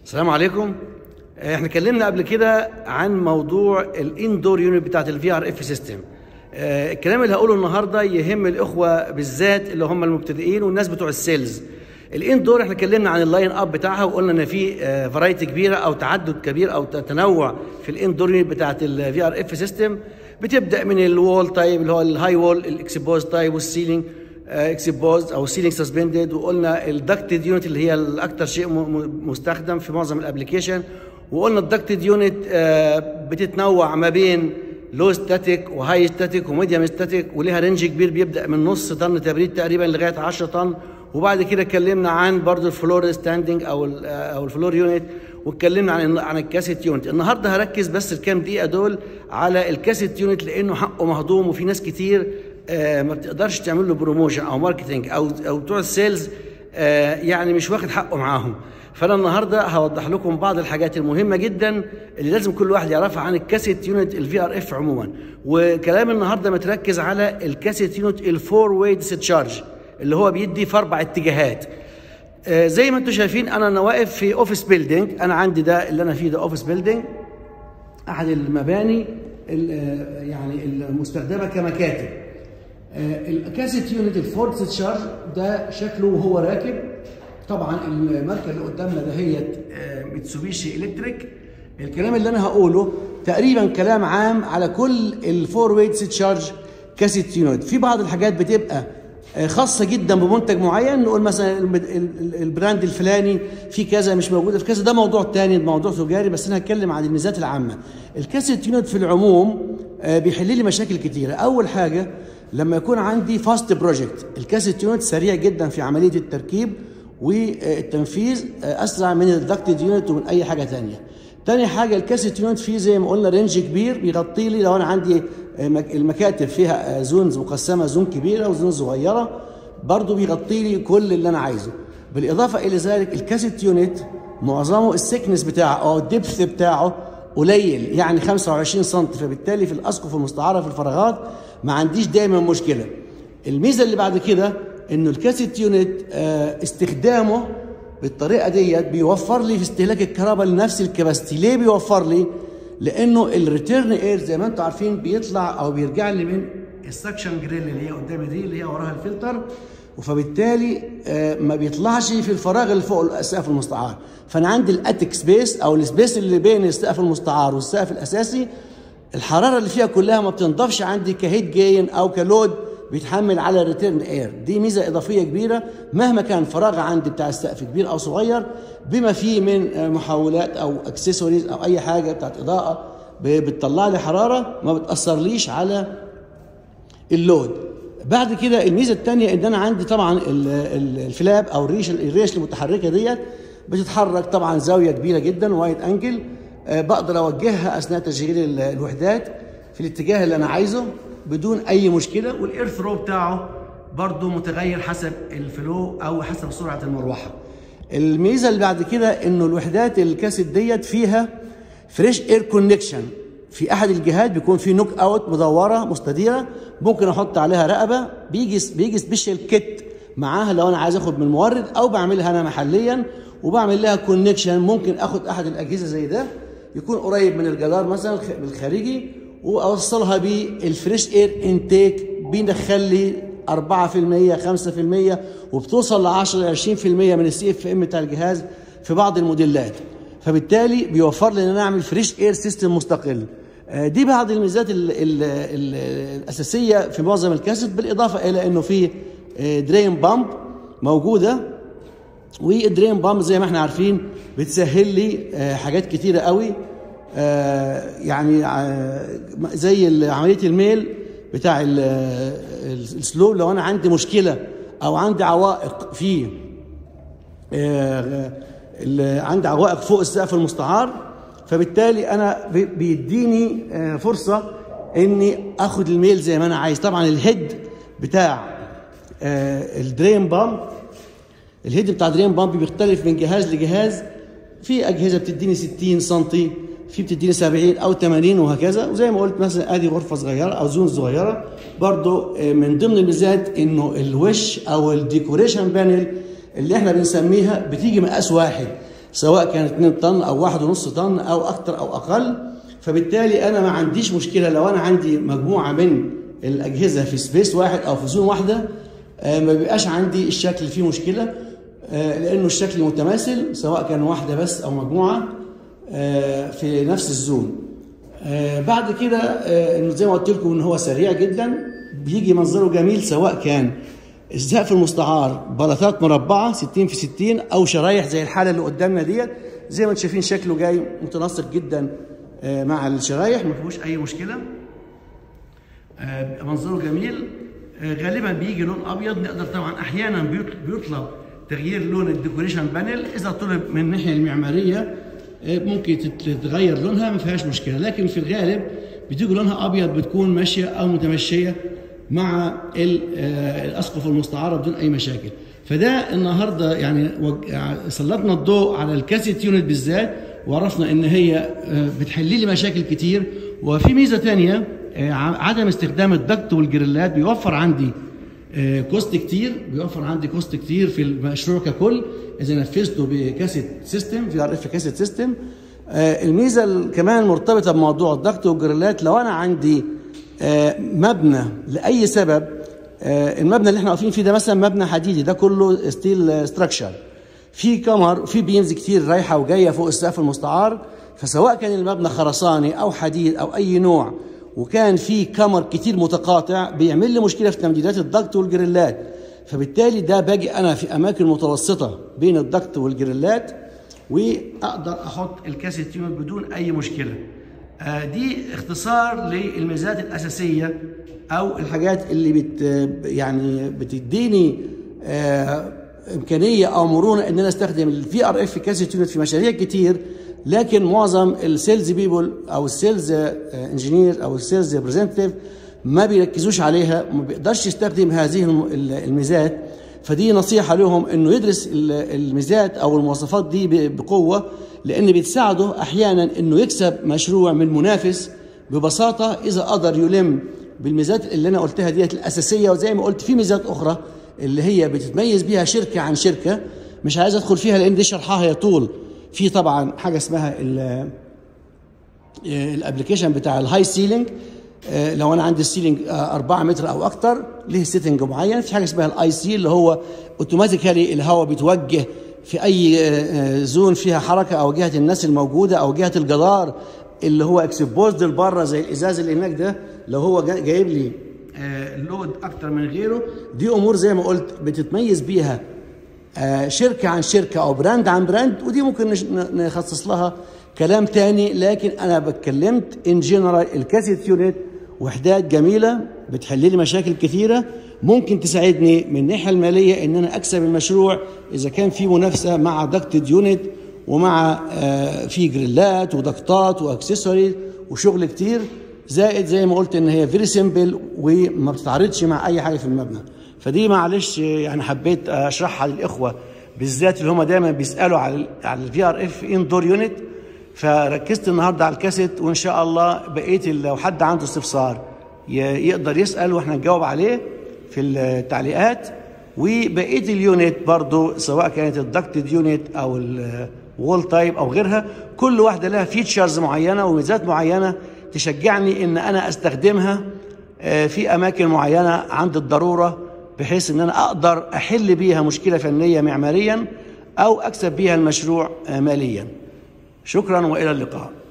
السلام عليكم احنا اتكلمنا قبل كده عن موضوع الاندور يونت بتاعت الفي ار اف سيستم الكلام اللي هقوله النهارده يهم الاخوه بالذات اللي هم المبتدئين والناس بتوع السيلز الاندور احنا اتكلمنا عن اللاين اب بتاعها وقلنا ان في فرايتي كبيره او تعدد كبير او تنوع في الاندور يونت بتاعت الفي ار اف سيستم بتبدا من الوول تايب اللي هو الهاي وول الاكسبوز تايب والسيلينج اكسبوز او سيلينج سسبندد وقلنا الدكتد يونت اللي هي الاكثر شيء مستخدم في معظم الابلكيشن وقلنا الدكتد يونت بتتنوع ما بين لو ستاتيك وهاي ستاتيك وميديوم ستاتيك وليها رينج كبير بيبدا من نص طن تبريد تقريبا لغايه 10 طن وبعد كده اتكلمنا عن برضه الفلور ستاندنج او ال او الفلور يونت واتكلمنا عن عن الكاسيت يونت النهارده هركز بس الكام دقيقه دول على الكاسيت يونت لانه حقه مهضوم وفي ناس كتير آه ما بتقدرش تعمل له بروموشن او ماركتنج او او بتوع السيلز آه يعني مش واخد حقه معاهم فانا النهارده هوضح لكم بعض الحاجات المهمه جدا اللي لازم كل واحد يعرفها عن الكاسيت يونت الفي ار اف عموما وكلام النهارده متركز على الكاسيت يونت الفور واي ديسشارج اللي هو بيدي في اربع اتجاهات آه زي ما انتم شايفين انا انا واقف في اوفيس بيلدينج انا عندي ده اللي انا فيه ده اوفيس بيلدينج احد المباني يعني المستخدمه كمكاتب الكاسيت يونت الفورد تشارج ده شكله وهو راكب طبعا الماركه اللي قدامنا دهيت ميتسوبيشي الكتريك الكلام اللي انا هقوله تقريبا كلام عام على كل الفور ويت تشارج كاسيت يونت في بعض الحاجات بتبقى خاصة جدا بمنتج معين نقول مثلا البراند الفلاني في كذا مش موجودة في كذا ده موضوع تاني موضوع تجاري بس أنا هتكلم عن الميزات العامة الكاسيت يونت في العموم بيحل لي مشاكل كتيرة أول حاجة لما يكون عندي فاست بروجكت الكاسيت يونت سريع جدا في عملية التركيب والتنفيذ أسرع من الدكتد يونت ومن أي حاجة تانية تاني حاجة الكاسيت يونت فيه زي ما قلنا رينج كبير بيغطي لي لو أنا عندي المكاتب فيها زونز مقسمة زون كبيرة وزون صغيرة برضو بيغطي لي كل اللي أنا عايزه بالإضافة إلى ذلك الكاسيت يونت معظمه السكنس بتاعه أو الدبث بتاعه قليل يعني 25 سم فبالتالي في الأسقف المستعارة في الفراغات ما عنديش دايما مشكلة الميزة اللي بعد كده إنه الكاسيت يونت استخدامه بالطريقة ديت بيوفر لي في استهلاك الكهرباء لنفس الكباستي ليه بيوفر لي؟ لانه الريتيرن اير زي ما انتم عارفين بيطلع او بيرجع لي من السكشن جريل اللي هي قدامي دي اللي هي وراها الفلتر فبالتالي ما بيطلعش في الفراغ اللي فوق السقف المستعار فانا عندي الاتيك سبيس او السبيس اللي بين السقف المستعار والسقف الاساسي الحراره اللي فيها كلها ما بتنضفش عندي كهيت جين او كلود بيتحمل على الريتيرن اير دي ميزه اضافيه كبيره مهما كان فراغ عندي بتاع السقف كبير او صغير بما فيه من محولات او اكسسوارز او اي حاجه بتاعت اضاءه بتطلع لي حراره ما بتاثرليش على اللود بعد كده الميزه الثانيه ان انا عندي طبعا الفلاب او الريش الريش المتحركه ديت بتتحرك طبعا زاويه كبيره جدا وايد انجل بقدر اوجهها اثناء تشغيل الوحدات في الاتجاه اللي انا عايزه بدون اي مشكله والاير ثرو بتاعه برضه متغير حسب الفلو او حسب سرعه المروحه الميزه اللي بعد كده انه الوحدات الكاسيت ديت فيها فريش اير كونكشن في احد الجهات بيكون في نوك اوت مدوره مستديره ممكن احط عليها رقبه بيجي بيجي سبيشال كيت معاها لو انا عايز اخد من المورد او بعملها انا محليا وبعمل لها كونكشن ممكن اخد احد الاجهزه زي ده يكون قريب من الجدار مثلا الخارجي واوصلها بالفريش اير انتيك بيدخل لي 4% 5% وبتوصل ل 10 20% من السي اف ام بتاع الجهاز في بعض الموديلات فبالتالي بيوفر لي ان انا اعمل فريش اير سيستم مستقل دي بعض الميزات ال ال ال الاساسيه في معظم الكاسيت بالاضافه الى انه في درين بامب موجوده والدرين بامب زي ما احنا عارفين بتسهل لي حاجات كتيره قوي يعني زي عمليه الميل بتاع السلو لو انا عندي مشكله او عندي عوائق في عندي عوائق فوق السقف المستعار فبالتالي انا بيديني فرصه اني اخد الميل زي ما انا عايز طبعا الهيد بتاع الدرين بامب الهيد بتاع الدرين بامب بيختلف من جهاز لجهاز في اجهزه بتديني 60 سم في بتديني 70 او 80 وهكذا وزي ما قلت مثلا ادي غرفه صغيره او زون صغيره برضو من ضمن الميزات انه الوش او الديكوريشن بانل اللي احنا بنسميها بتيجي مقاس واحد سواء كانت 2 طن او 1.5 طن او اكتر او اقل فبالتالي انا ما عنديش مشكله لو انا عندي مجموعه من الاجهزه في سبيس واحد او في زون واحده آه، ما بيبقاش عندي الشكل فيه مشكله آه، لانه الشكل متماثل سواء كان واحده بس او مجموعه آه، في نفس الزون آه، بعد كده آه، انه زي ما قلت لكم ان هو سريع جدا بيجي منظره جميل سواء كان السقف المستعار بلاطات مربعه 60 في 60 او شرايح زي الحاله اللي قدامنا ديت زي ما انتم شايفين شكله جاي متناسق جدا آه، مع الشرايح ما فيهوش اي مشكله آه، منظره جميل آه، غالبا بيجي لون ابيض نقدر طبعا احيانا بيط- بيطلب تغيير لون الديكوريشن بانل اذا طلب من الناحيه المعماريه آه، ممكن تت- تتغير لونها ما فيهاش مشكله لكن في الغالب بتيجي لونها ابيض بتكون ماشيه او متمشيه مع ال- آه، الاسقف المستعاره بدون اي مشاكل فده النهارده يعني وج- ع- سلطنا الضوء على الكاسيت يونت بالذات وعرفنا ان هي آه، بتحل لي مشاكل كتير وفي ميزه تانية آه، ع- عدم استخدام الضغط والجريلات بيوفر عندي آه، كوست كتير بيوفر عندي كوست كتير في المشروع ككل اذا نفذته بكاسيت سيستم في ار اف كاسيت سيستم آه، الميزه ال- كمان مرتبطه بموضوع الضغط والجريلات لو انا عندي آه، مبنى لاي سبب آه، المبنى اللي احنا واقفين فيه ده مثلا مبنى حديدي ده كله ستيل ستراكشر في كمر في بيمز كتير رايحه وجايه فوق السقف المستعار فسواء كان المبنى خرساني او حديد او اي نوع وكان في كمر كتير متقاطع بيعمل لي مشكله في تمديدات الضغط والجريلات فبالتالي ده باجي انا في اماكن متوسطه بين الضغط والجريلات واقدر احط الكاسيت يونت بدون اي مشكله آه، دي اختصار للميزات الاساسيه او الحاجات اللي بت يعني بتديني آه، امكانيه او مرونه ان انا استخدم الفي ار اف كاسيت يونت في مشاريع كتير لكن معظم السيلز بيبول او السيلز انجينير او السيلز ريبريزنتيف ما بيركزوش عليها وما بيقدرش يستخدم هذه الم- الميزات فدي نصيحة لهم انه يدرس ال- الميزات او المواصفات دي ب- بقوة لان بتساعده احيانا انه يكسب مشروع من منافس ببساطة اذا قدر يلم بالميزات اللي انا قلتها ديت الاساسية وزي ما قلت في ميزات اخرى اللي هي بتتميز بيها شركة عن شركة مش عايز ادخل فيها لان دي شرحها يطول في طبعا حاجة اسمها ال- الابلكيشن بتاع الهاي سيلينج آه، لو انا عندي السيلينج 4 متر او اكتر ليه سيتنج معين في حاجه اسمها الاي سي اللي هو اوتوماتيكالي الهواء بيتوجه في اي آه، آه، زون فيها حركه او جهه الناس الموجوده او جهه الجدار اللي هو اكسبوزد لبره زي الازاز اللي هناك ده لو هو جا- جايب لي آه، لود اكتر من غيره دي امور زي ما قلت بتتميز بيها آه، شركة عن شركة أو براند عن براند ودي ممكن نش- ن- نخصص لها كلام تاني لكن أنا بتكلمت إن جنرال الكاسيت يونت وحدات جميلة بتحل لي مشاكل كثيرة ممكن تساعدني من الناحية المالية إن أنا أكسب المشروع إذا كان في منافسة مع دكتد يونت ومع آه، في جريلات ودكتات واكسسوارز وشغل كتير زائد زي ما قلت ان هي فيري سيمبل وما بتتعارضش مع اي حاجه في المبنى فدي معلش يعني حبيت اشرحها للاخوه بالذات اللي هم دايما بيسالوا على ال على الفي ار اف اندور يونت فركزت النهارده على الكاسيت وان شاء الله بقيت لو حد عنده استفسار ي- يقدر يسال واحنا نجاوب عليه في التعليقات وبقيه اليونت برضو سواء كانت الدكتد يونت او الوول تايب او غيرها كل واحده لها فيتشرز معينه وميزات معينه تشجعني ان انا استخدمها آه، في اماكن معينه عند الضروره بحيث ان انا اقدر احل بيها مشكله فنيه معماريا او اكسب بيها المشروع آه، ماليا شكرا والى اللقاء